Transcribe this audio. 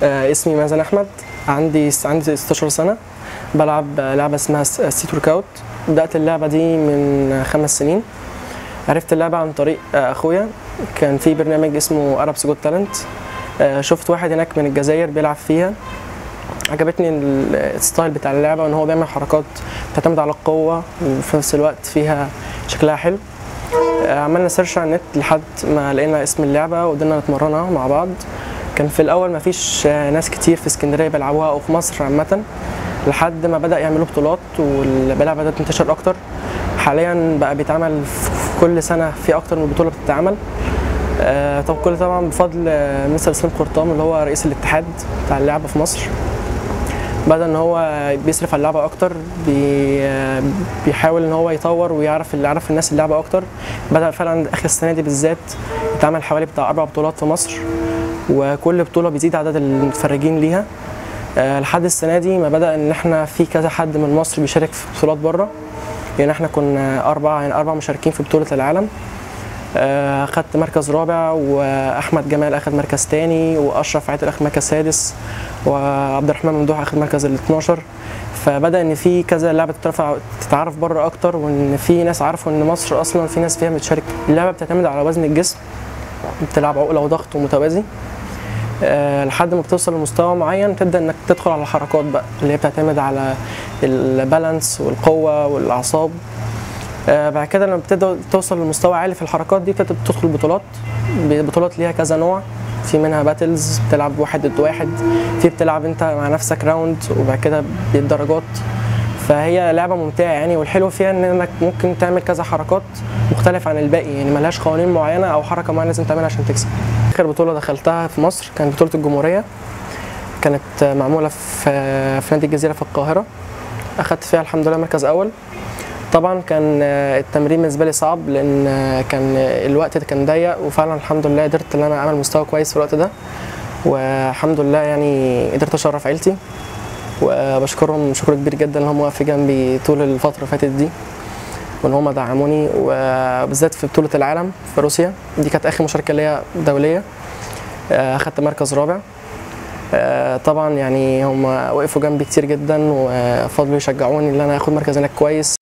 آه، اسمي مازن احمد عندي عندي 16 سنه بلعب لعبه اسمها ستيت ورك اوت بدات اللعبه دي من خمس سنين عرفت اللعبه عن طريق آه، اخويا كان في برنامج اسمه ارابس جوت تالنت شفت واحد هناك من الجزائر بيلعب فيها عجبتني ال- الستايل بتاع اللعبه وان هو بيعمل حركات بتعتمد على القوه وفي نفس الوقت فيها شكلها حلو آه، عملنا سيرش على النت لحد ما لقينا اسم اللعبه وقدرنا نتمرنها مع بعض كان في الاول ما فيش ناس كتير في اسكندريه بيلعبوها او في مصر عامه لحد ما بدا يعملوا بطولات واللعبه بدات تنتشر اكتر حاليا بقى بيتعمل في كل سنه في اكتر من بطوله بتتعمل آه، طب كل طبعا بفضل آه، مستر اسلام قرطام اللي هو رئيس الاتحاد بتاع اللعبه في مصر بدا ان هو بيصرف على اللعبه اكتر بي آه، بيحاول ان هو يطور ويعرف اللي يعرف الناس اللعبه اكتر بدا فعلا اخر السنه دي بالذات اتعمل حوالي بتاع اربع بطولات في مصر وكل بطوله بيزيد عدد المتفرجين ليها آه، لحد السنه دي ما بدا ان احنا في كذا حد من مصر بيشارك في بطولات بره يعني احنا كنا اربعه يعني اربع مشاركين في بطوله العالم آه، خدت مركز رابع واحمد جمال اخذ مركز تاني واشرف عادل اخذ مركز سادس وعبد الرحمن ممدوح اخذ مركز ال 12 فبدا ان في كذا لعبه تترفع تتعرف بره اكتر وان في ناس عارفوا ان مصر اصلا في ناس فيها بتشارك اللعبه بتعتمد على وزن الجسم بتلعب عقله وضغط ومتوازي آه، لحد ما بتوصل لمستوى معين تبدا انك تدخل على الحركات بقى اللي هي بتعتمد على البالانس والقوه والاعصاب آه، بعد كده لما بتبدا توصل لمستوى عالي في الحركات دي بتبدا تدخل بطولات بطولات ليها كذا نوع في منها باتلز بتلعب واحد ضد واحد في بتلعب انت مع نفسك راوند وبعد كده بالدرجات فهي لعبه ممتعه يعني والحلو فيها ان انك ممكن تعمل كذا حركات مختلف عن الباقي يعني ملهاش قوانين معينه او حركه معينه لازم تعملها عشان تكسب اخر بطوله دخلتها في مصر كانت بطوله الجمهوريه كانت معموله في في نادي الجزيره في القاهره اخدت فيها الحمد لله مركز اول طبعا كان آه، التمرين بالنسبه لي صعب لان آه، كان آه، الوقت كان ضيق وفعلا الحمد لله قدرت ان انا اعمل مستوى كويس في الوقت ده والحمد لله يعني قدرت اشرف عيلتي وبشكرهم شكر كبير جدا ان هم واقفين جنبي طول الفتره اللي فاتت دي وان هم دعموني وبالذات في بطوله العالم في روسيا دي كانت اخر مشاركه ليا دوليه آه، اخدت مركز رابع آه، طبعا يعني هم وقفوا جنبي كتير جدا وفضلوا يشجعوني ان انا اخد مركز هناك كويس